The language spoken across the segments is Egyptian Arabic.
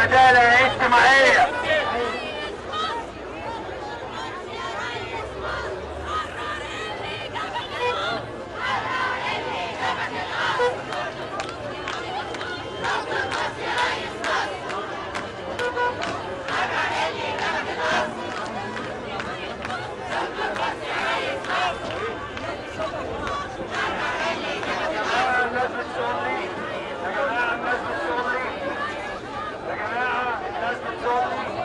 عدالة اجتماعية الناس بتصلي يا جماعة الناس بتصلي يا جماعة الناس بتصلي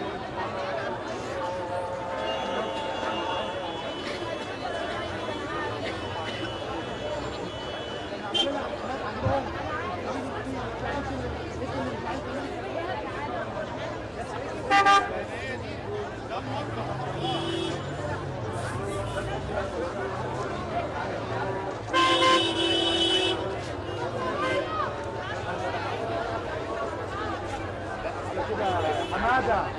حمادة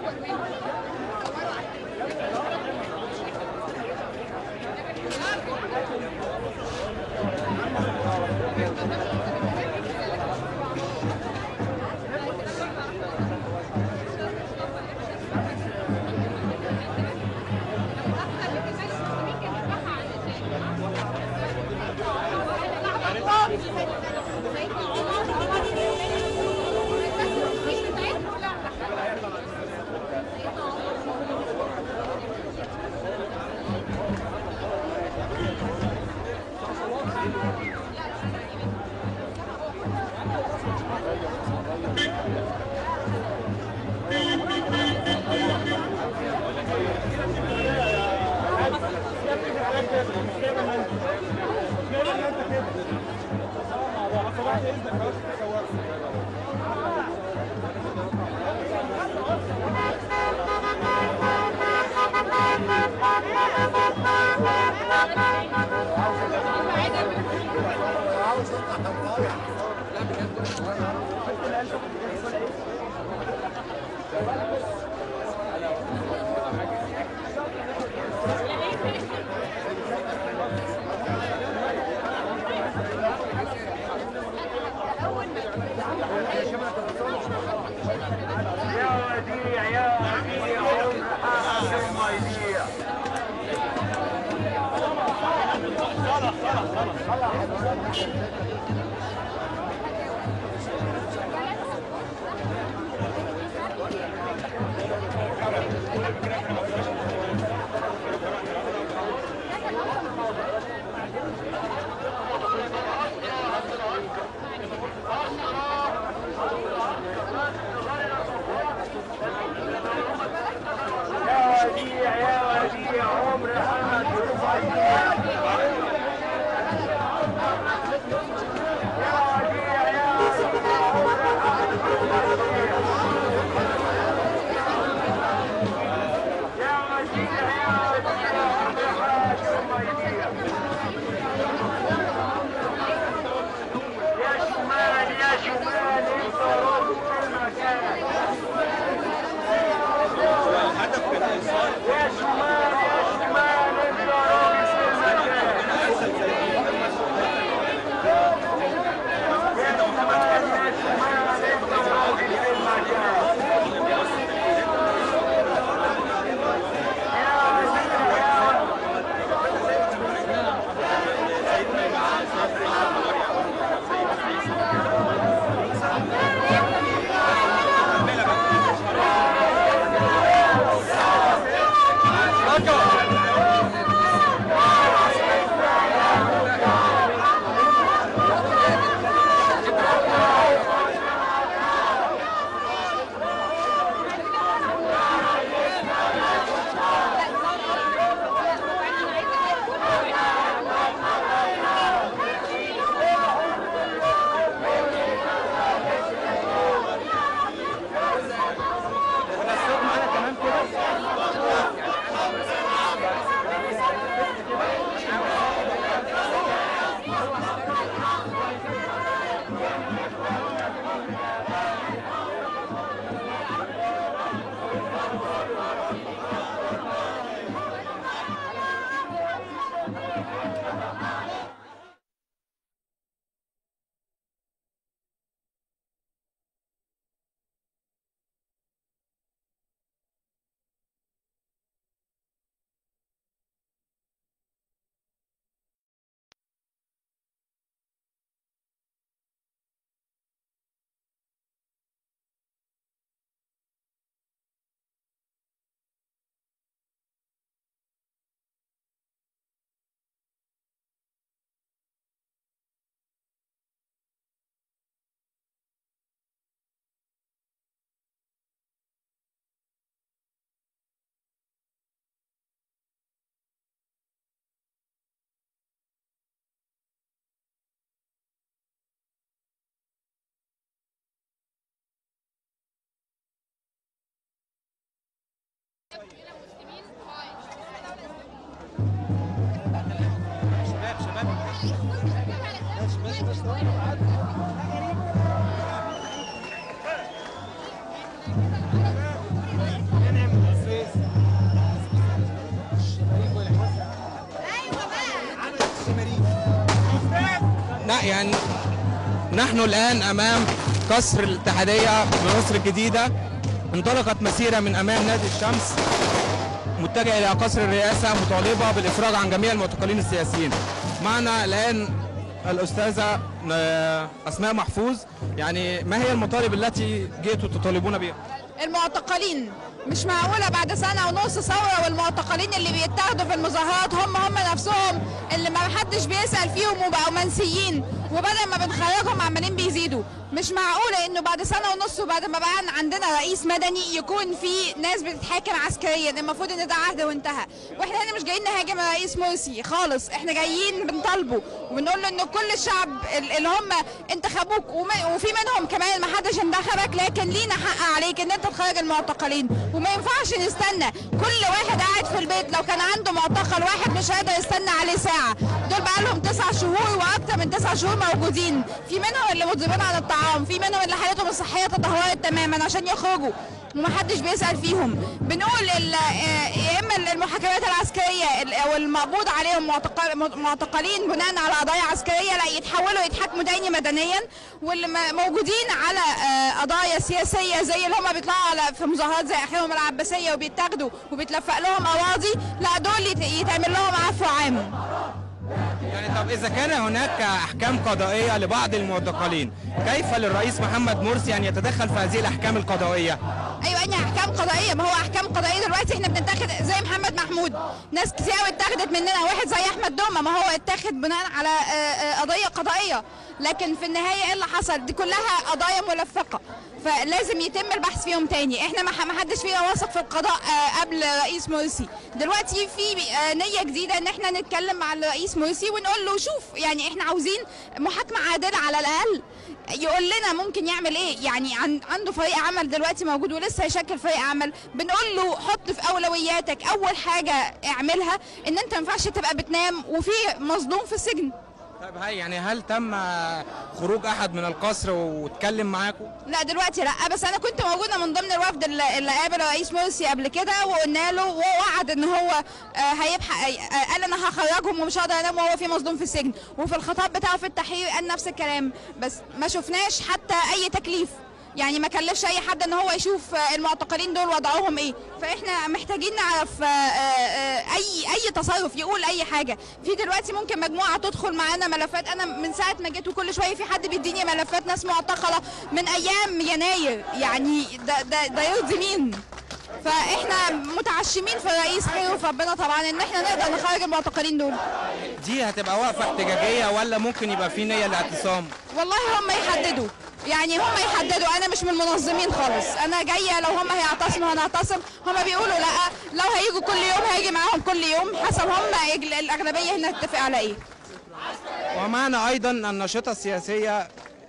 يا وديع يا وديع عمر حاكم وديع يا وديع يا وديع عمر حاكم وديع يا وديع يا وديع عمر حاكم وديع يا وديع يا وديع عمر حاكم وديع يا شمال يا شمال انت رب المكان يا شمال يا شمال انت رب المكان يا شمال يا شمال انت رب المكان يا وديع يا شباب يعني نحن الآن أمام قصر الاتحادية بمصر الجديدة انطلقت مسيرة من أمام نادي الشمس متجهة إلى قصر الرئاسة مطالبة بالإفراج عن جميع المعتقلين السياسيين معنا الآن الأستاذة آه، أسماء محفوظ يعني ما هي المطالب التي جئتوا تطالبون بها؟ المعتقلين مش معقولة بعد سنة ونص ثورة والمعتقلين اللي بيتاخدوا في المظاهرات هم هم نفسهم اللي ما حدش بيسأل فيهم وبقوا منسيين وبدل ما بنخرجهم عمالين بيزيدوا مش معقولة انه بعد سنة ونص وبعد ما بقى عندنا رئيس مدني يكون في ناس بتتحاكم عسكريا المفروض ان ده عهد وانتهى واحنا هنا مش جايين نهاجم الرئيس مرسي خالص احنا جايين بنطالبه وبنقول له ان كل الشعب ال- اللي هم انتخبوك وم- وفي منهم كمان ما حدش انتخبك لكن لينا حق عليك ان انت تخرج المعتقلين وما ينفعش نستنى كل واحد قاعد في البيت لو كان عنده معتقل واحد مش هيقدر يستنى عليه ساعة دول بقى لهم تسع شهور واكتر من تسع شهور موجودين في منهم اللي مضربين عن الطعام في منهم اللي حالتهم الصحية تدهورت تماما عشان يخرجوا ومحدش بيسأل فيهم بنقول ال- آه، يا اما المحاكمات العسكرية ال- او المقبوض عليهم معتقل- معتقلين بناء على قضايا عسكرية لا يتحولوا يتحاكموا ديني مدنيا واللي م- موجودين على آه، قضايا سياسية زي اللي هم بيطلعوا على في مظاهرات زي اخرهم العباسية وبيتاخدوا وبيتلفق لهم اواضي لا دول يت- يتعمل لهم عفو عام يعني طب إذا كان هناك أحكام قضائية لبعض المعتقلين كيف للرئيس محمد مرسي أن يتدخل في هذه الأحكام القضائية؟ ايوه انها احكام قضائيه ما هو احكام قضائيه دلوقتي احنا بنتاخد زي محمد محمود ناس كتير قوي اتاخدت مننا واحد زي احمد دومه ما هو اتاخد بناء على آه، آه، قضيه قضائيه لكن في النهايه ايه اللي حصل دي كلها قضايا ملفقه فلازم يتم البحث فيهم تاني احنا ما ما حدش فينا واثق في القضاء آه، قبل رئيس مرسي دلوقتي في آه، نيه جديده ان احنا نتكلم مع الرئيس مرسي ونقول له شوف يعني احنا عاوزين محاكمه عادله على الاقل يقول لنا ممكن يعمل ايه يعني عن عنده فريق عمل دلوقتي موجود ولسه هيشكل فريق عمل بنقول له حط في اولوياتك اول حاجه اعملها ان انت ما ينفعش تبقى بتنام وفي مظلوم في السجن طيب هاي يعني هل تم خروج أحد من القصر واتكلم معاكم؟ لا دلوقتي لا بس انا كنت موجوده من ضمن الوفد اللي اللي قابل رئيس مرسي قبل كده وقلنا له ووعد ان هو آه، هيبحق آه، قال انا هخرجهم ومش هقدر انام وهو في مظلوم في السجن وفي الخطاب بتاعه في التحرير قال نفس الكلام بس ما شفناش حتى اي تكليف يعني ما كلفش اي حد ان هو يشوف آه، المعتقلين دول وضعهم ايه فاحنا محتاجين نعرف آه، آه، اي اي تصرف يقول اي حاجه في دلوقتي ممكن مجموعه تدخل معانا ملفات انا من ساعه ما جيت وكل شويه في حد بيديني ملفات ناس معتقله من ايام يناير يعني ده ده, ده يرضي مين فاحنا متعشمين في رئيس خير وفي ربنا طبعا ان احنا نقدر نخرج المعتقلين دول دي هتبقى وقفة احتجاجية ولا ممكن يبقى في نية لاعتصام؟ والله هم يحددوا يعني هم يحددوا انا مش من المنظمين خالص انا جايه لو هم هيعتصموا هنعتصم هم بيقولوا لا لو هيجوا كل يوم هيجي معاهم كل يوم حسب هم يجل- الاغلبيه هنا تتفق على ايه ومعنا أيضا الناشطة السياسية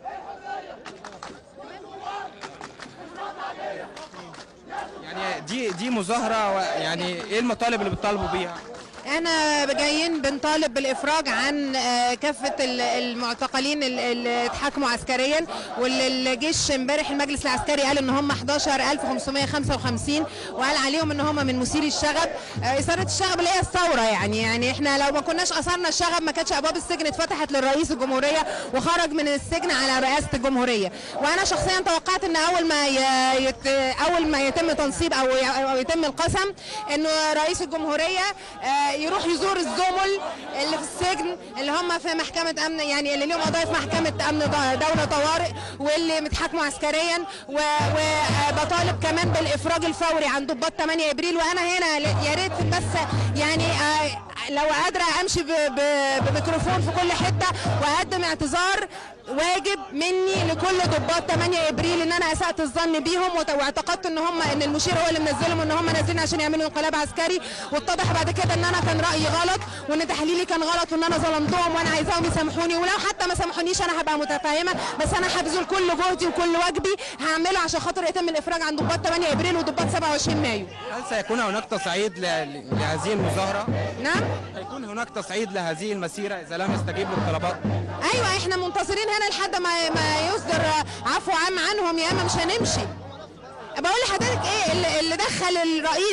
يعني دي دي مظاهرة و- يعني إيه المطالب اللي بتطالبوا بيها؟ انا جايين بنطالب بالافراج عن آه، كافه ال- المعتقلين ال- اللي اتحاكموا عسكريا واللي الجيش امبارح المجلس العسكري قال ان هم 11555 وقال عليهم ان هم من مثيري الشغب آه، اثاره الشغب اللي هي الثوره يعني يعني احنا لو ما كناش اثرنا الشغب ما كانتش ابواب السجن اتفتحت للرئيس الجمهوريه وخرج من السجن على رئاسه الجمهوريه وانا شخصيا توقعت ان اول ما ي- يت اول ما يتم تنصيب او ي- او يتم القسم انه رئيس الجمهوريه آه، يروح يزور الزمل اللي في السجن اللي هم في محكمه امن يعني اللي لهم قضايا في محكمه امن د- دوله طوارئ واللي متحاكموا عسكريا وبطالب كمان بالافراج الفوري عن ضباط 8 ابريل وانا هنا ل- يا ريت بس يعني آه، لو قادره امشي ب- ب- بميكروفون في كل حته واقدم اعتذار واجب مني لكل ضباط 8 ابريل ان انا اسات الظن بيهم وت- واعتقدت ان هم ان المشير هو اللي منزلهم ان هم نازلين عشان يعملوا انقلاب عسكري واتضح بعد كده ان انا كان رايي غلط وان تحليلي كان غلط وان انا ظلمتهم وانا عايزاهم يسامحوني ولو حتى ما سامحونيش انا هبقى متفاهمه بس انا هبذل كل جهدي وكل واجبي هعمله عشان خاطر يتم الافراج عن ضباط 8 ابريل وضباط 27 مايو هل سيكون هناك تصعيد ل- لهذه المظاهرة؟ نعم هيكون هناك تصعيد لهذه المسيرة إذا لم يستجيبوا للطلبات؟ ايوه احنا منتظرين هنا لحد ما ما يصدر عفو عام عنهم يا اما مش هنمشي بقول لحضرتك ايه اللي, اللي دخل الرئيس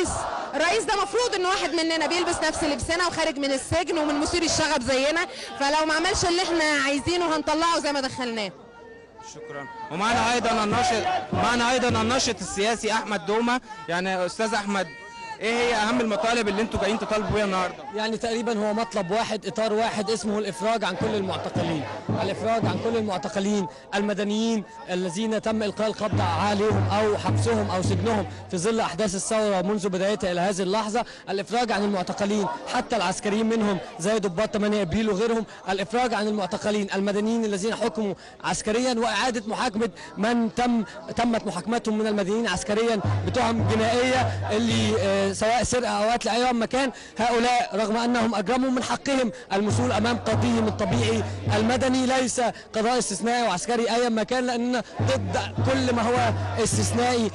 الرئيس ده مفروض ان واحد مننا بيلبس نفس لبسنا وخارج من السجن ومن مثير الشغب زينا فلو ما عملش اللي احنا عايزينه هنطلعه زي ما دخلناه شكرا ومعنا ايضا الناشط معنا ايضا الناشط السياسي احمد دومه يعني استاذ احمد ايه هي اهم المطالب اللي انتوا جايين تطالبوا بيها النهارده يعني تقريبا هو مطلب واحد اطار واحد اسمه الافراج عن كل المعتقلين الافراج عن كل المعتقلين المدنيين الذين تم القاء القبض عليهم او حبسهم او سجنهم في ظل احداث الثوره منذ بدايتها الى هذه اللحظه الافراج عن المعتقلين حتى العسكريين منهم زي ضباط 8 ابريل وغيرهم الافراج عن المعتقلين المدنيين الذين حكموا عسكريا واعاده محاكمه من تم تمت محاكمتهم من المدنيين عسكريا بتهم جنائيه اللي آه، سواء سرقه او قتل اي مكان هؤلاء رغم انهم اجرموا من حقهم المثول امام قاضيهم الطبيعي المدني ليس قضاء استثنائي وعسكري اي مكان لاننا ضد كل ما هو استثنائي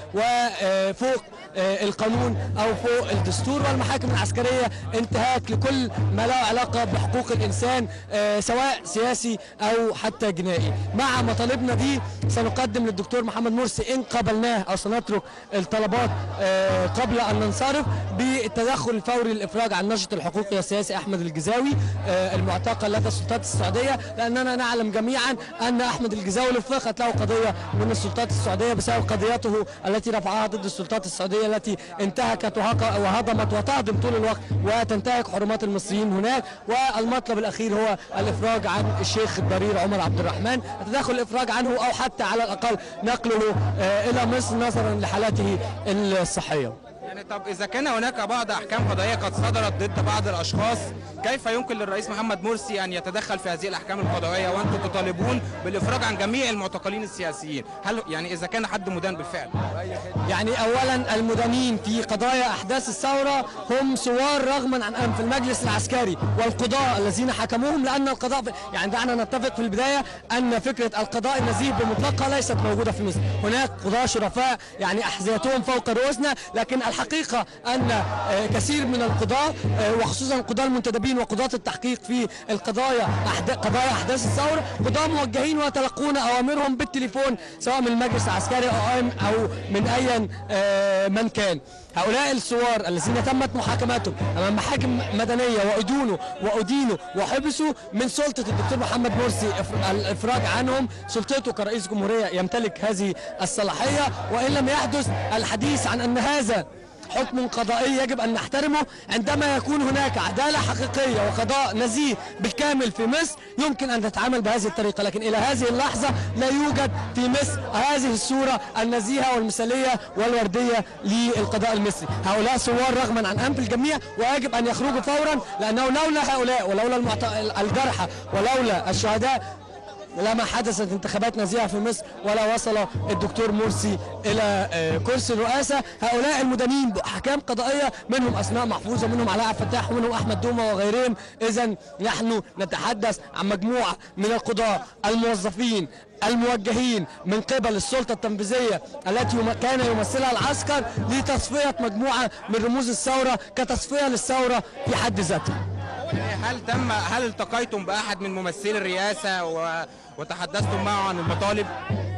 وفوق القانون او فوق الدستور والمحاكم العسكريه انتهاك لكل ما له علاقه بحقوق الانسان آه، سواء سياسي او حتى جنائي مع مطالبنا دي سنقدم للدكتور محمد مرسي ان قبلناه او سنترك الطلبات آه، قبل ان ننصرف بالتدخل الفوري للافراج عن ناشط الحقوقي السياسي احمد الجزاوي آه، المعتقل لدى السلطات السعوديه لاننا نعلم جميعا ان احمد الجزاوي لفقت له قضيه من السلطات السعوديه بسبب قضيته التي رفعها ضد السلطات السعوديه التي انتهكت وهق- وهضمت وتهضم طول الوقت وتنتهك حرمات المصريين هناك والمطلب الاخير هو الافراج عن الشيخ الضرير عمر عبد الرحمن التدخل الافراج عنه او حتى على الاقل نقله آه، الى مصر نظرا لحالته الصحيه يعني طب اذا كان هناك بعض احكام قضائيه قد صدرت ضد بعض الاشخاص كيف يمكن للرئيس محمد مرسي ان يتدخل في هذه الاحكام القضائيه وانتم تطالبون بالافراج عن جميع المعتقلين السياسيين هل يعني اذا كان حد مدان بالفعل يعني اولا المدنيين في قضايا احداث الثوره هم ثوار رغما عن انف المجلس العسكري والقضاء الذين حكموهم لان القضاء في يعني دعنا نتفق في البدايه ان فكره القضاء النزيه بمطلقها ليست موجوده في مصر هناك قضاة شرفاء يعني احذيتهم فوق رؤوسنا لكن الحقيقه ان آه، كثير من القضاة آه، وخصوصا القضاة المنتدبين وقضاة التحقيق في القضايا أحد... قضايا احداث الثوره قضاة موجهين ويتلقون اوامرهم بالتليفون سواء من المجلس العسكري او أم- او من اي آه، من كان هؤلاء الثوار الذين تمت محاكمتهم امام محاكم مدنيه وادونوا وادينوا وحبسوا من سلطه الدكتور محمد مرسي إف- الافراج عنهم سلطته كرئيس جمهوريه يمتلك هذه الصلاحيه وان لم يحدث الحديث عن ان هذا حكم قضائي يجب ان نحترمه عندما يكون هناك عداله حقيقيه وقضاء نزيه بالكامل في مصر يمكن ان نتعامل بهذه الطريقه لكن الى هذه اللحظه لا يوجد في مصر هذه الصوره النزيهه والمثاليه والورديه للقضاء المصري هؤلاء ثوار رغما عن انف الجميع ويجب ان يخرجوا فورا لانه لولا هؤلاء ولولا المعت... الجرحى ولولا الشهداء لما حدثت انتخابات نزيهه في مصر ولا وصل الدكتور مرسي الى آه، كرسي الرئاسه هؤلاء المدنيين باحكام قضائيه منهم اسماء محفوظه منهم علاء عبد الفتاح ومنهم احمد دومه وغيرهم اذا نحن نتحدث عن مجموعه من القضاه الموظفين الموجهين من قبل السلطه التنفيذيه التي يم- كان يمثلها العسكر لتصفيه مجموعه من رموز الثوره كتصفيه للثوره في حد ذاتها هل تم هل التقيتم باحد من ممثلي الرئاسه و... وتحدثتم معه عن المطالب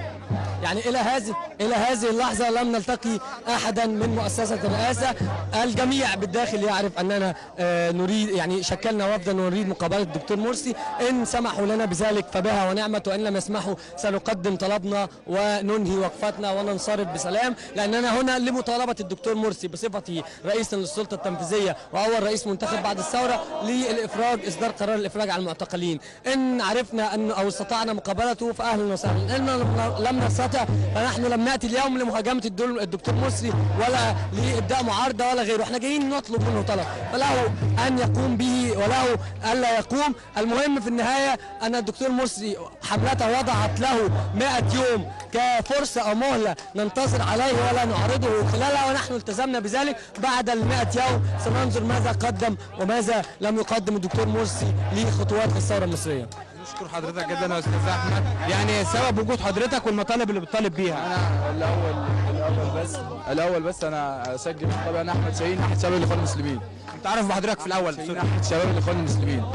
يعني الى هذه الى هذه اللحظه لم نلتقي احدا من مؤسسه الرئاسه الجميع بالداخل يعرف اننا آه، نريد يعني شكلنا وفدا ونريد مقابله الدكتور مرسي ان سمحوا لنا بذلك فبها ونعمت وان لم يسمحوا سنقدم طلبنا وننهي وقفتنا وننصرف بسلام لاننا هنا لمطالبه الدكتور مرسي بصفته رئيسا للسلطه التنفيذيه واول رئيس منتخب بعد الثوره للافراج اصدار قرار الافراج عن المعتقلين ان عرفنا ان او استطعنا مقابلته فاهلا وسهلا ان لم- لم نستطع فنحن لم ناتي اليوم لمهاجمه الدول- الدكتور مرسي ولا لابداء معارضه ولا غيره احنا جايين نطلب منه طلب فله ان يقوم به وله الا يقوم المهم في النهايه ان الدكتور مرسي حملته وضعت له 100 يوم كفرصه او مهله ننتظر عليه ولا نعرضه خلالها ونحن التزمنا بذلك بعد ال 100 يوم سننظر ماذا قدم وماذا لم يقدم الدكتور مرسي لخطوات الثوره المصريه نشكر حضرتك جدا يا استاذ احمد يعني سبب وجود حضرتك والمطالب اللي بتطالب بيها انا الاول الاول بس الاول بس انا اسجل طبعا انا احمد شاهين احد شباب الاخوان المسلمين انت عارف بحضرتك في الاول شاهين احد شباب الاخوان المسلمين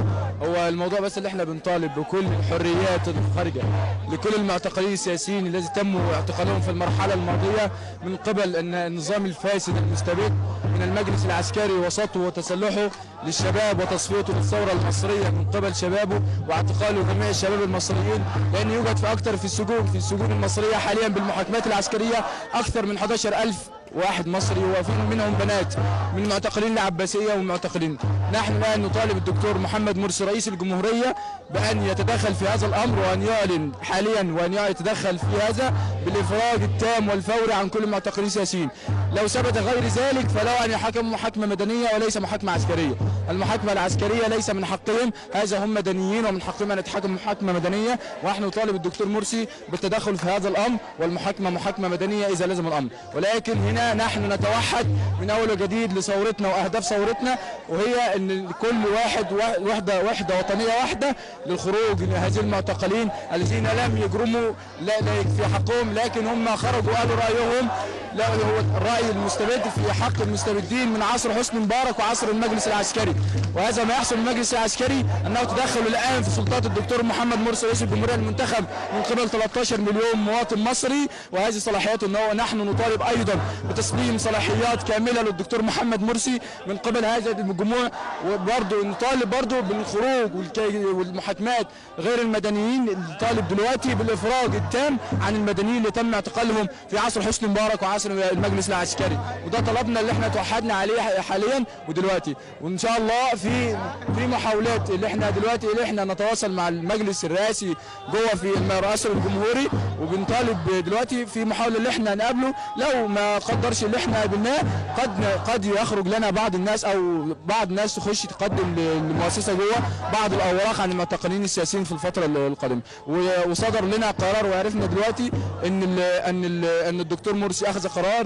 هو الموضوع بس اللي احنا بنطالب بكل الحريات الخارجه لكل المعتقلين السياسيين الذي تم اعتقالهم في المرحله الماضيه من قبل ان النظام الفاسد المستبد من المجلس العسكري وسطه وتسلحه للشباب وتصفيته للثوره المصريه من قبل شبابه واعتقاله جميع الشباب المصريين لان يوجد في اكثر في السجون في السجون المصريه حاليا بالمحاكمات العسكريه اكثر من 11000 واحد مصري وفي منهم بنات من المعتقلين العباسيه والمعتقلين نحن الان نطالب الدكتور محمد مرسي رئيس الجمهوريه بان يتدخل في هذا الامر وان يعلن حاليا وان يتدخل في هذا بالافراج التام والفوري عن كل المعتقلين السياسيين لو ثبت غير ذلك فلو ان يحكموا محاكمه مدنيه وليس محاكمه عسكريه المحاكمه العسكريه ليس من حقهم هذا هم مدنيين ومن حقهم ان يتحكموا محاكمه مدنيه ونحن نطالب الدكتور مرسي بالتدخل في هذا الامر والمحاكمه محاكمه مدنيه اذا لزم الامر ولكن هنا نحن نتوحد من اول وجديد لثورتنا واهداف ثورتنا وهي ان كل واحد وحده وحده وطنيه واحده للخروج من هذه المعتقلين الذين لم يجرموا لا لا في حقهم لكن هم خرجوا قالوا رايهم لا هو الراي المستبد في حق المستبدين من عصر حسني مبارك وعصر المجلس العسكري وهذا ما يحصل المجلس العسكري انه تدخل الان في سلطات الدكتور محمد مرسي رئيس الجمهوريه المنتخب من قبل 13 مليون مواطن مصري وهذه صلاحياته انه نحن نطالب ايضا بتسليم صلاحيات كامله للدكتور محمد مرسي من قبل هذا الجموع وبرضه نطالب برضه بالخروج والمحاكمات غير المدنيين نطالب دلوقتي بالافراج التام عن المدنيين اللي تم اعتقالهم في عصر حسني مبارك وعصر المجلس العسكري وده طلبنا اللي احنا توحدنا عليه حاليا ودلوقتي وان شاء الله في في محاولات اللي احنا دلوقتي اللي احنا نتواصل مع المجلس الرئاسي جوه في الرئاسه الجمهوري وبنطالب دلوقتي في محاوله اللي احنا نقابله لو ما قدرش اللي احنا قابلناه قد قد يخرج لنا بعض الناس او بعض الناس تخش تقدم للمؤسسه جوه بعض الاوراق عن المعتقلين السياسيين في الفتره القادمه وصدر لنا قرار وعرفنا دلوقتي ان ال ان ال ان الدكتور مرسي اخذ قرار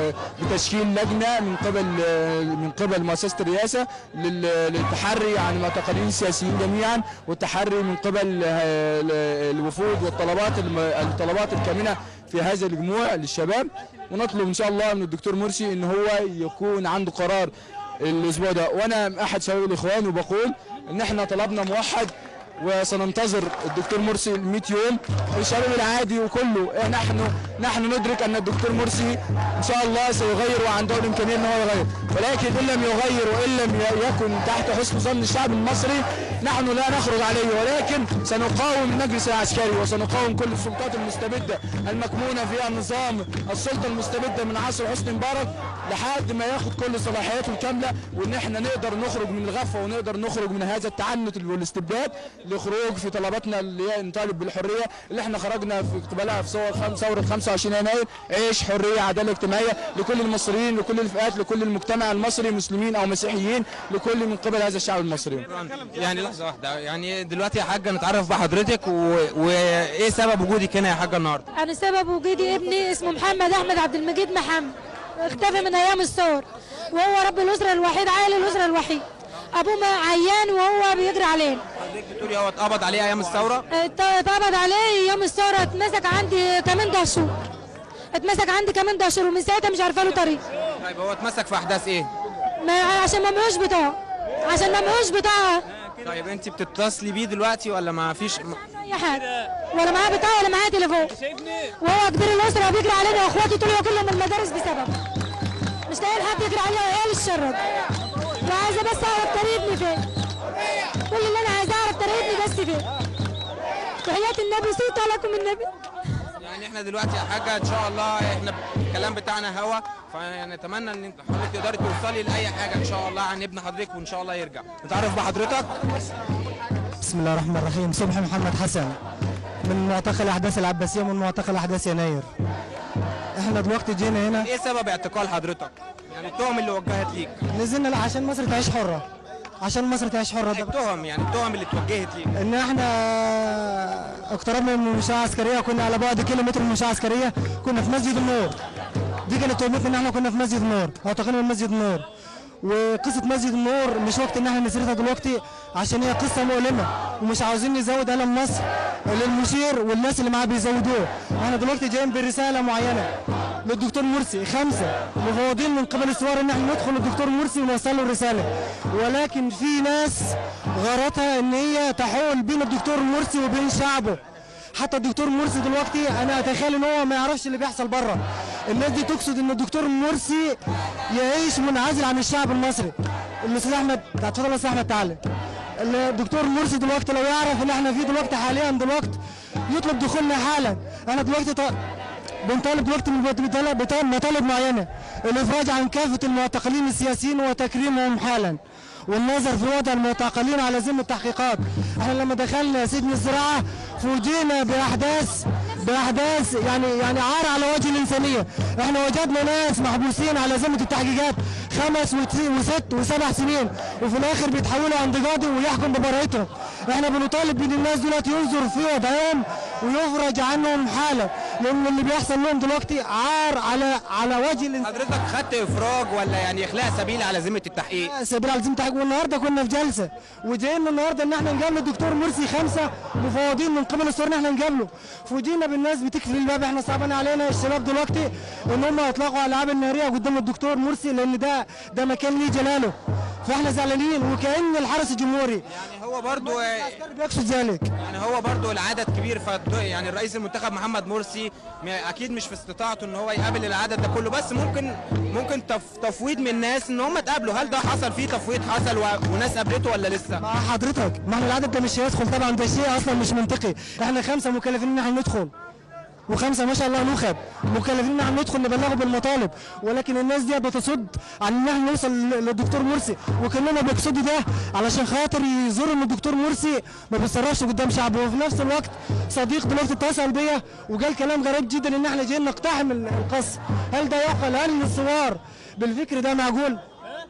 بتشكيل لجنه من قبل من قبل مؤسسه الرئاسه للتحري عن المعتقلين السياسيين جميعا والتحري من قبل الوفود والطلبات الطلبات الكامنه في هذا الجموع للشباب ونطلب ان شاء الله من الدكتور مرسي ان هو يكون عنده قرار الاسبوع ده وانا احد شباب الاخوان وبقول ان احنا طلبنا موحد وسننتظر الدكتور مرسي 100 يوم الشباب العادي وكله نحن نحن ندرك ان الدكتور مرسي ان شاء الله سيغير وعنده الامكانيه ان هو يغير ولكن ان لم يغير وان لم يكن تحت حسن ظن الشعب المصري نحن لا نخرج عليه ولكن سنقاوم المجلس العسكري وسنقاوم كل السلطات المستبده المكمونه في النظام السلطه المستبده من عصر حسني مبارك لحد ما ياخد كل صلاحياته الكامله وان احنا نقدر نخرج من الغفه ونقدر نخرج من هذا التعنت والاستبداد لخروج في طلباتنا اللي هي نطالب بالحريه اللي احنا خرجنا في قبلها في صور خم ثوره 25 يناير عيش حريه عداله اجتماعيه لكل المصريين لكل الفئات لكل المجتمع المصري مسلمين او مسيحيين لكل من قبل هذا الشعب المصري يعني لحظه واحده يعني دلوقتي يا حاجه نتعرف بحضرتك و... وايه سبب وجودك هنا يا حاجه النهارده انا سبب وجودي ابني اسمه محمد احمد عبد المجيد محمد اختفى من ايام الثور وهو رب الاسره الوحيد عائل الاسره الوحيد ابوه عيان وهو بيجري عليه حضرتك بتقولي هو اتقبض عليه ايام الثوره اتقبض عليه يوم الثوره اتمسك عندي كمان ده شهور اتمسك عندي كمان ده شهور ومن ساعتها مش عارفه له طريق طيب هو اتمسك في احداث ايه ما عشان ما معهوش بطاقه عشان ما معهوش بطاقه طيب انت بتتصلي بيه دلوقتي ولا ما فيش اي حاجه ولا معاه بطاقه ولا معاه تليفون وهو كبير الاسره وبيجري علينا واخواتي طلعوا كلهم من المدارس بسبب مش لاقيين حد يجري علينا وعيال الشرد وعايزه بس اعرف طريق ابني فين كل اللي انا عايزاه اعرف طريق ابني بس فين وحياه النبي صوت لكم النبي يعني احنا دلوقتي يا حاجه ان شاء الله احنا الكلام بتاعنا هوا فنتمنى ان حضرتك تقدري توصلي لاي حاجه ان شاء الله عن ابن حضرتك وان شاء الله يرجع نتعرف بحضرتك بسم الله الرحمن الرحيم صبحي محمد حسن من معتقل احداث العباسيه ومن معتقل احداث يناير احنا دلوقتي جينا هنا ايه سبب اعتقال حضرتك يعني التهم اللي وجهت ليك نزلنا عشان مصر تعيش حره عشان مصر تعيش حره ده التهم يعني التهم اللي اتوجهت ليك ان احنا اقتربنا من المنشاه العسكريه كنا على بعد كيلومتر من المنشاه العسكريه كنا في مسجد النور دي كانت تهمتنا ان احنا كنا في مسجد النور اعتقلنا من مسجد النور وقصه مسجد النور مش وقت ان احنا نسردها دلوقتي عشان هي قصه مؤلمه ومش عاوزين نزود الم مصر للمشير والناس اللي معاه بيزودوه احنا دلوقتي جايين برساله معينه للدكتور مرسي خمسه مفوضين من قبل الثوار ان احنا ندخل للدكتور مرسي ونوصل له الرساله ولكن في ناس غرضها ان هي تحول بين الدكتور مرسي وبين شعبه حتى الدكتور مرسي دلوقتي انا اتخيل ان هو ما يعرفش اللي بيحصل بره الناس دي تقصد ان الدكتور مرسي يعيش منعزل عن الشعب المصري الاستاذ احمد اتفضل يا استاذ احمد تعالى الدكتور مرسي دلوقتي لو يعرف اللي احنا فيه دلوقتي حاليا دلوقتي يطلب دخولنا حالا احنا دلوقتي ط... بنطالب دلوقتي من بطالب بطالب- مطالب معينه الافراج عن كافه المعتقلين السياسيين وتكريمهم حالا والنظر في وضع المعتقلين على ذمه التحقيقات احنا لما دخلنا سجن الزراعه فوجئنا باحداث باحداث يعني يعني عار على وجه الانسانيه احنا وجدنا ناس محبوسين على ذمه التحقيقات خمس وت- وست وسبع سنين وفي الاخر بيتحولوا عند قاضي ويحكم ببراءتهم احنا بنطالب ان الناس دلوقتي ينظر في وضعهم ويفرج عنهم حاله لان اللي بيحصل لهم دلوقتي عار على على وجه الانسان حضرتك خدت افراج ولا يعني اخلاء سبيل على ذمه التحقيق سبيل عايزين تحقيق والنهارده كنا في جلسه وجينا النهارده ان احنا نقابل الدكتور مرسي خمسه مفوضين من قبل الثوار ان احنا نقابله فوجئنا بالناس بتقفل الباب احنا صعبان علينا الشباب دلوقتي ان هم يطلقوا العاب الناريه قدام الدكتور مرسي لان ده ده مكان ليه جلاله فاحنا زعلانين وكان الحرس الجمهوري يعني هو برضو العسكري بيقصد ذلك يعني هو برضو العدد كبير ف يعني الرئيس المنتخب محمد مرسي م- اكيد مش في استطاعته ان هو يقابل العدد ده كله بس ممكن ممكن تف تفويض من الناس ان هم اتقابلوا هل ده حصل فيه تفويض حصل و... وناس قابلته ولا لسه مع حضرتك ما احنا العدد ده مش هيدخل طبعا ده شيء اصلا مش منطقي احنا خمسه مكلفين ان احنا ندخل وخمسه ما شاء الله نخب مكلفين ان احنا ندخل نبلغه بالمطالب ولكن الناس دي بتصد عن ان احنا نوصل ل- للدكتور مرسي وكلنا بيقصدوا ده علشان خاطر يزوروا ان الدكتور مرسي ما بيتصرفش قدام شعبه وفي نفس الوقت صديق دلوقتي اتصل بيا وقال كلام غريب جدا ان احنا جايين نقتحم ال- القصر هل ده يعقل هل الثوار بالفكر ده معقول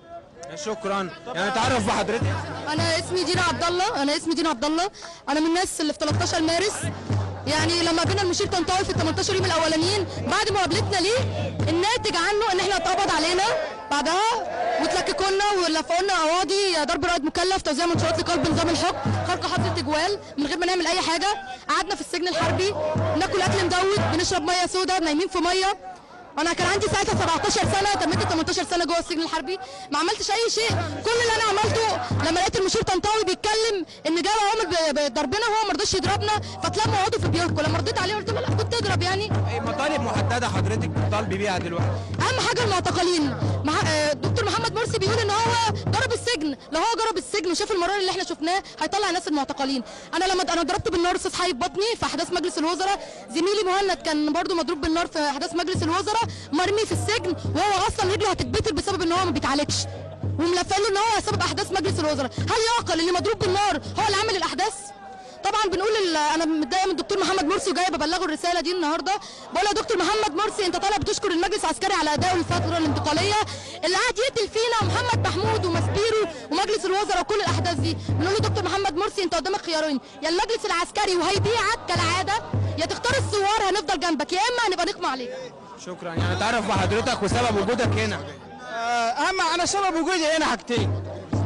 شكرا يعني تعرف بحضرتك انا اسمي دينا عبد الله انا اسمي دينا عبد الله انا من الناس اللي في 13 مارس يعني لما قابلنا المشير طنطاوي في ال 18 يوم الاولانيين بعد مقابلتنا ليه الناتج عنه ان احنا اتقبض علينا بعدها وتلككوا لنا ولفقوا لنا قواضي ضرب رائد مكلف توزيع منشورات لقلب نظام الحكم خرق حظر تجوال من غير ما نعمل اي حاجه قعدنا في السجن الحربي ناكل اكل مدود بنشرب ميه سودا نايمين في ميه انا كان عندي ساعتها 17 سنه تميت 18 سنه جوه السجن الحربي ما عملتش اي شيء كل اللي انا عملته لما لقيت المشير طنطاوي بيتكلم ان جاب عوامل ب- بضربنا هو ما رضاش يضربنا فتلموا اقعدوا في بيوتكم لما رديت عليه قلت له لا كنت تضرب يعني أي مطالب محدده حضرتك بتطالبي بيها دلوقتي اهم حاجه المعتقلين مع... آه، دكتور محمد مرسي بيقول ان هو جرب السجن لو هو جرب السجن وشاف المرار اللي احنا شفناه هيطلع الناس المعتقلين انا لما انا ضربت بالنار استاذ حي بطني في احداث مجلس الوزراء زميلي مهند كان برضو مضروب بالنار في احداث مجلس الوزراء مرمي في السجن وهو اصلا رجله هتتبتر بسبب ان هو ما بيتعالجش وملفق له ان هو سبب احداث مجلس الوزراء هل يعقل اللي مضروب بالنار هو اللي عامل الاحداث طبعا بنقول ال- انا متضايقه من الدكتور محمد مرسي وجايه ببلغه الرساله دي النهارده بقول له يا دكتور محمد مرسي انت طالع بتشكر المجلس العسكري على ادائه الفتره الانتقاليه اللي قاعد يقتل فينا محمد محمود ومسبيرو ومجلس الوزراء وكل الاحداث دي بنقول له دكتور محمد مرسي انت قدامك خيارين يا المجلس العسكري وهيبيعك كالعاده يا تختار الثوار هنفضل جنبك يا اما هنبقى نقمع عليك شكرا يعني تعرف بحضرتك وسبب وجودك هنا اهم انا سبب وجودي هنا حاجتين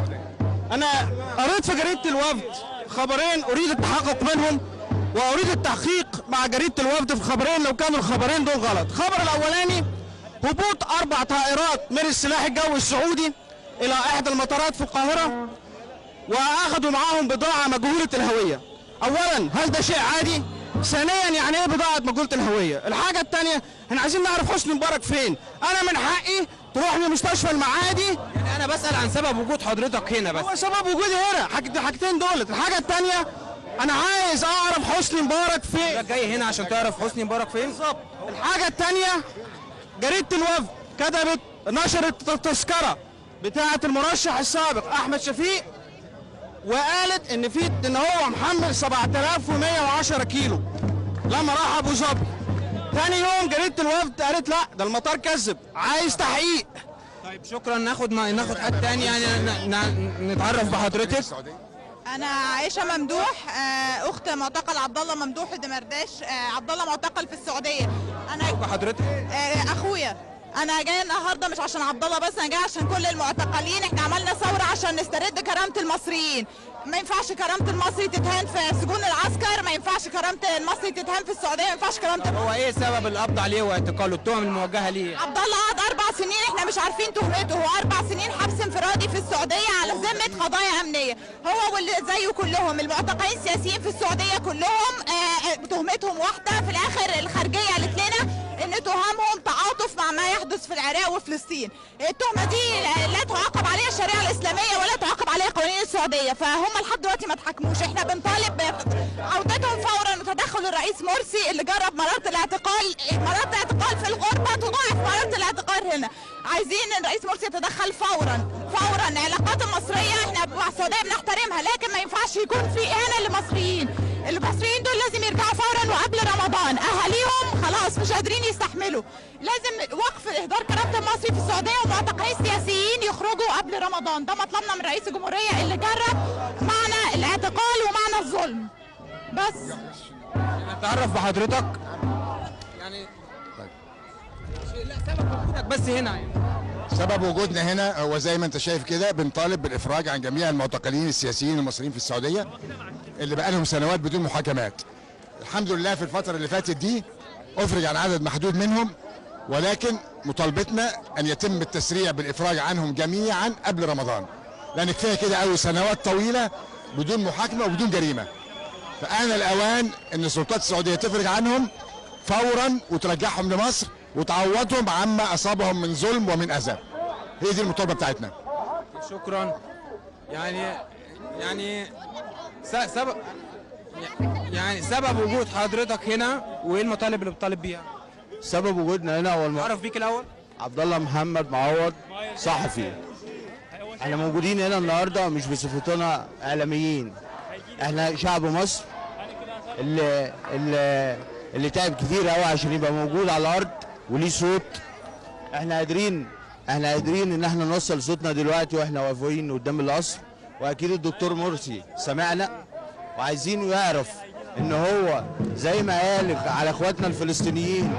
انا قريت في جريده الوفد خبرين اريد التحقق منهم واريد التحقيق مع جريده الوفد في خبرين لو كانوا الخبرين دول غلط الخبر الاولاني هبوط اربع طائرات من السلاح الجوي السعودي الى احدى المطارات في القاهره واخذوا معاهم بضاعه مجهوله الهويه اولا هل ده شيء عادي ثانيا يعني ايه بضاعه مجهوله الهويه الحاجه الثانيه احنا عايزين نعرف حسني مبارك فين انا من حقي تروح لمستشفى المعادي يعني انا بسال عن سبب وجود حضرتك هنا بس هو سبب وجودي هنا حاج- الحاجتين دولت الحاجه الثانيه انا عايز اعرف حسني مبارك فين حضرتك جاي هنا عشان تعرف حسني مبارك فين بالظبط الحاجه الثانيه جريده الوفد كتبت نشرت التذكره بتاعه المرشح السابق احمد شفيق وقالت ان في ان هو محمل 7110 كيلو لما راح ابو ظبي ثاني يوم جريده الوفد قالت لا ده المطار كذب عايز تحقيق طيب شكرا ناخد ما ناخد حد تاني يعني ن- ن- نتعرف بحضرتك انا عائشه ممدوح آه، اخت معتقل عبد الله ممدوح الدمرداش آه، عبد الله معتقل في السعوديه انا بحضرتك آه، اخويا انا جايه النهارده مش عشان عبد الله بس انا جايه عشان كل المعتقلين احنا عملنا ثوره عشان نسترد كرامه المصريين ما ينفعش كرامه المصري تتهان في سجون العسكر ما ينفعش كرامه المصري تتهان في السعوديه ما ينفعش كرامه هو ايه سبب القبض عليه واعتقاله التهم الموجهه ليه عبد الله قعد اربع سنين احنا مش عارفين تهمته هو اربع سنين حبس انفرادي في السعوديه على ذمه قضايا امنيه هو واللي زيه كلهم المعتقلين السياسيين في السعوديه كلهم آه، آه، تهمتهم واحده في الاخر الخارجيه قالت لنا ان تهمهم تعاطف مع ما يحدث في العراق وفلسطين التهمه دي لا- لا تعاقب عليها الشريعه الاسلاميه ولا تعاقب عليها قوانين السعوديه فهم لحد دلوقتي ما اتحكموش احنا بنطالب بعودتهم فورا وتدخل الرئيس مرسي اللي جرب مرات الاعتقال مرات الاعتقال في الغربه تضاعف مرات الاعتقال هنا عايزين ان الرئيس مرسي يتدخل فورا فورا العلاقات المصريه احنا مع السعوديه بنحترمها لكن ما ينفعش يكون في اهانه للمصريين المصريين دول لازم يرجعوا فورا وقبل رمضان اهاليهم خلاص مش قادرين يستحملوا لازم وقف اهدار كرامه المصري في السعوديه ومعتقلين سياسيين يخرجوا قبل رمضان ده مطلبنا من رئيس الجمهوريه اللي جرب معنى الاعتقال ومعنى الظلم بس نتعرف بحضرتك يعني لا سبب وجودك بس هنا يعني. سبب وجودنا هنا هو زي ما انت شايف كده بنطالب بالافراج عن جميع المعتقلين السياسيين المصريين في السعوديه اللي بقالهم سنوات بدون محاكمات. الحمد لله في الفتره اللي فاتت دي افرج عن عدد محدود منهم ولكن مطالبتنا ان يتم التسريع بالافراج عنهم جميعا قبل رمضان. لان كفايه كده قوي سنوات طويله بدون محاكمه وبدون جريمه. فآن الأوان أن السلطات السعودية تفرج عنهم فورا وترجعهم لمصر وتعوضهم عما أصابهم من ظلم ومن أذى. هي دي المطالبة بتاعتنا. شكرا يعني يعني س- سبب يعني سبب وجود حضرتك هنا وايه المطالب اللي بتطالب بيها؟ سبب وجودنا هنا هو الم... اعرف بيك الاول عبد الله محمد معوض صحفي احنا موجودين هنا النهارده مش بصفتنا اعلاميين احنا شعب مصر اللي اللي اللي تعب كتير قوي عشان يبقى موجود على الارض وليه صوت احنا قادرين احنا قادرين ان احنا نوصل صوتنا دلوقتي واحنا واقفين قدام القصر واكيد الدكتور مرسي سمعنا وعايزينه يعرف ان هو زي ما قال على اخواتنا الفلسطينيين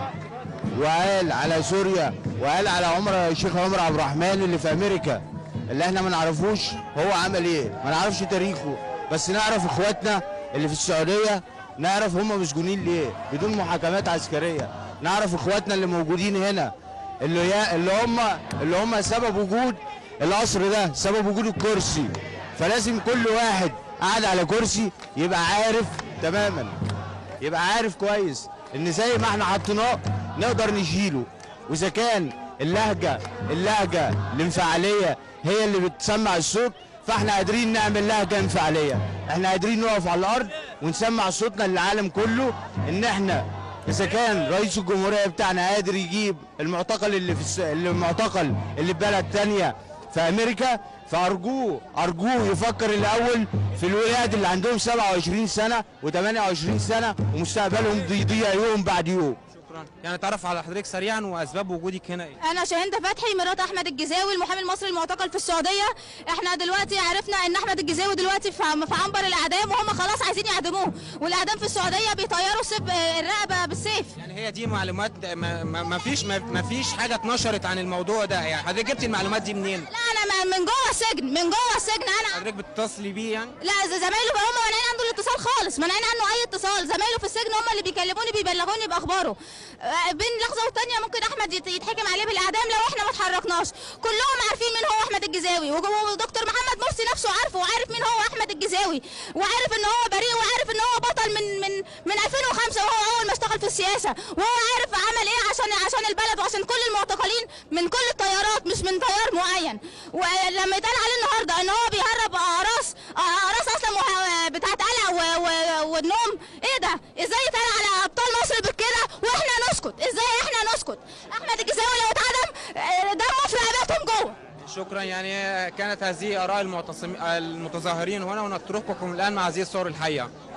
وقال على سوريا وقال على عمر الشيخ عمر عبد الرحمن اللي في امريكا اللي احنا ما نعرفوش هو عمل ايه ما نعرفش تاريخه بس نعرف اخواتنا اللي في السعوديه نعرف هم مسجونين ليه بدون محاكمات عسكريه نعرف اخواتنا اللي موجودين هنا اللي يا اللي هم اللي هم سبب وجود القصر ده سبب وجود الكرسي فلازم كل واحد قاعد على كرسي يبقى عارف تماما يبقى عارف كويس ان زي ما احنا حطيناه نقدر نشيله واذا كان اللهجه اللهجه الانفعاليه هي اللي بتسمع الصوت فاحنا قادرين نعمل لهجه انفعاليه احنا قادرين نقف على الارض ونسمع صوتنا للعالم كله ان احنا اذا كان رئيس الجمهوريه بتاعنا قادر يجيب المعتقل اللي في الس... اللي المعتقل اللي في بلد تانية في امريكا فارجوه ارجوه يفكر الاول في الولاد اللي عندهم 27 سنه و28 سنه ومستقبلهم بيضيع يوم بعد يوم شكرا يعني تعرف على حضرتك سريعا واسباب وجودك هنا ايه؟ انا شاهندة فتحي مرات احمد الجزاوي المحامي المصري المعتقل في السعوديه احنا دلوقتي عرفنا ان احمد الجزاوي دلوقتي في في عنبر الاعدام وهم خلاص عايزين يعدموه والاعدام في السعوديه بيطيروا سب الرقبه بالسيف يعني هي دي معلومات ما, ما, ما فيش ما, ما فيش حاجه اتنشرت عن الموضوع ده يعني حضرتك جبتي المعلومات دي منين؟ لا انا من جوه السجن من جوه السجن انا حضرتك بتتصلي بيه يعني؟ لا ز- زمايله بقى هم مانعين عنده الاتصال خالص مانعين عنه اي اتصال زمايله في السجن هم اللي بيكلموني بيبلغوني باخباره آه، بين لحظه والتانيه ممكن احمد يت- يتحكم عليه بالاعدام لو احنا ما اتحركناش كلهم عارفين مين هو احمد الجزاوي وج- ودكتور محمد مرسي نفسه عارفه وعارف مين هو احمد الجزاوي وعارف ان هو بريء وعارف ان هو بطل من من من 2005 وهو اول ما اشتغل في السياسه وهو عارف عمل ايه عشان عشان البلد وعشان كل المعتقلين من كل التيارات مش من تيار معين ولما يتقال عليه النهارده ان هو بيهرب اقراص اقراص اصلا مه- بتاعت قلع و- و- والنوم ايه ده ازاي يتقال على ابطال مصر بالكده واحنا نسكت ازاي احنا نسكت احمد الجزاوي لو اتعدم آه، دمه في رقبتهم جوه شكرا يعني كانت هذه اراء المعتصم المتظاهرين هنا ونترككم الان مع هذه الصور الحيه